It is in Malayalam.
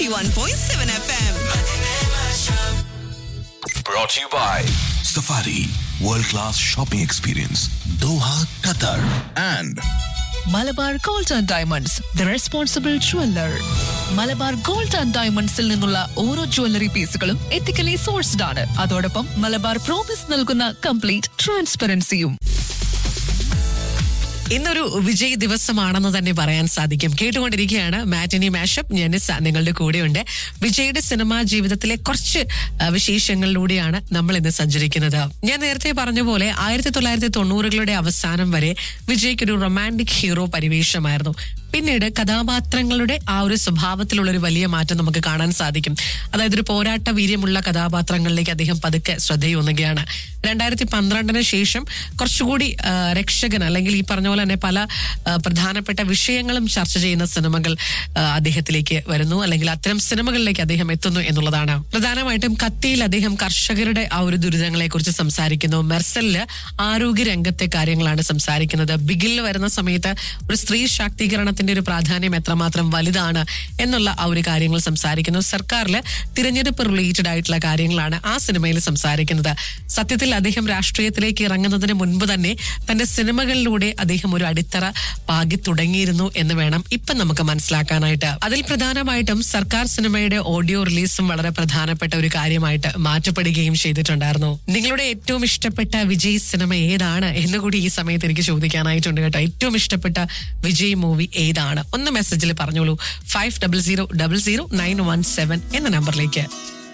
91.7 FM. Brought to you by Safari World Class Shopping Experience Doha, Qatar and Malabar gold and diamonds the responsible jeweller Malabar gold and ഡയമണ്ട്സിൽ നിന്നുള്ള ഓരോ ജ്വല്ലറി പീസുകളും എത്തിക്കലി സോഴ്സ്ഡ് ആണ് അതോടൊപ്പം മലബാർ പ്രോമിസ് നൽകുന്ന കംപ്ലീറ്റ് ട്രാൻസ്പെറൻസിയും ഇന്നൊരു വിജയ് ദിവസമാണെന്ന് തന്നെ പറയാൻ സാധിക്കും കേട്ടുകൊണ്ടിരിക്കുകയാണ് മാറ്റിനി മാഷപ്പ് ഞാനിസ നിങ്ങളുടെ കൂടെയുണ്ട് വിജയുടെ സിനിമാ ജീവിതത്തിലെ കുറച്ച് ആ, വിശേഷങ്ങളിലൂടെയാണ് നമ്മൾ ഇന്ന് സഞ്ചരിക്കുന്നത് ഞാൻ നേരത്തെ പറഞ്ഞ പോലെ ആയിരത്തി തൊള്ളായിരത്തി തൊണ്ണൂറുകളുടെ അവസാനം വരെ വിജയ്ക്ക് ഒരു റൊമാൻറ്റിക് ഹീറോ പരിവേഷമായിരുന്നു പിന്നീട് കഥാപാത്രങ്ങളുടെ ആ ഒരു സ്വഭാവത്തിലുള്ള ഒരു വലിയ മാറ്റം നമുക്ക് കാണാൻ സാധിക്കും അതായത് ഒരു പോരാട്ട വീര്യമുള്ള കഥാപാത്രങ്ങളിലേക്ക് അദ്ദേഹം പതുക്കെ ശ്രദ്ധയൂന്നുകയാണ് രണ്ടായിരത്തി പന്ത്രണ്ടിന് ശേഷം കുറച്ചുകൂടി ആ, രക്ഷകൻ അല്ലെങ്കിൽ ഈ പറഞ്ഞ പോലെ തന്നെ പല ആ, പ്രധാനപ്പെട്ട വിഷയങ്ങളും ചർച്ച ചെയ്യുന്ന സിനിമകൾ ആ, അദ്ദേഹത്തിലേക്ക് വരുന്നു അല്ലെങ്കിൽ അത്തരം സിനിമകളിലേക്ക് അദ്ദേഹം എത്തുന്നു എന്നുള്ളതാണ് പ്രധാനമായിട്ടും കത്തിയിൽ അദ്ദേഹം കർഷകരുടെ ആ ഒരു ദുരിതങ്ങളെ കുറിച്ച് സംസാരിക്കുന്നു മെർസലില് ആരോഗ്യ രംഗത്തെ കാര്യങ്ങളാണ് സംസാരിക്കുന്നത് ബിഗിൽ വരുന്ന സമയത്ത് ഒരു സ്ത്രീ ശാക്തീകരണത്തിന്റെ ഒരു പ്രാധാന്യം എത്രമാത്രം വലുതാണ് എന്നുള്ള ആ ഒരു കാര്യങ്ങൾ സംസാരിക്കുന്നു സർക്കാരിൽ തിരഞ്ഞെടുപ്പ് റിലേറ്റഡ് ആയിട്ടുള്ള കാര്യങ്ങളാണ് ആ സിനിമയിൽ സംസാരിക്കുന്നത് സത്യത്തിൽ അദ്ദേഹം രാഷ്ട്രീയത്തിലേക്ക് ഇറങ്ങുന്നതിന് മുൻപ് തന്നെ തന്റെ സിനിമകളിലൂടെ അദ്ദേഹം ഒരു അടിത്തറ പാകി തുടങ്ങിയിരുന്നു എന്ന് വേണം ഇപ്പം നമുക്ക് മനസ്സിലാക്കാനായിട്ട് അതിൽ പ്രധാനമായിട്ടും സർക്കാർ സിനിമയുടെ ഓഡിയോ റിലീസും വളരെ പ്രധാനപ്പെട്ട ഒരു കാര്യമായിട്ട് മാറ്റപ്പെടുകയും ചെയ്തിട്ടുണ്ടായിരുന്നു നിങ്ങളുടെ ഏറ്റവും ഇഷ്ടപ്പെട്ട വിജയ് സിനിമ ഏതാണ് എന്ന് കൂടി ഈ സമയത്ത് എനിക്ക് ചോദിക്കാനായിട്ടുണ്ട് കേട്ടോ ഏറ്റവും ഇഷ്ടപ്പെട്ട വിജയ് മൂവി ഏതാണ് ഒന്ന് മെസ്സേജിൽ പറഞ്ഞോളൂ five double zero double zero nine one seven എന്ന നമ്പറിലേക്ക്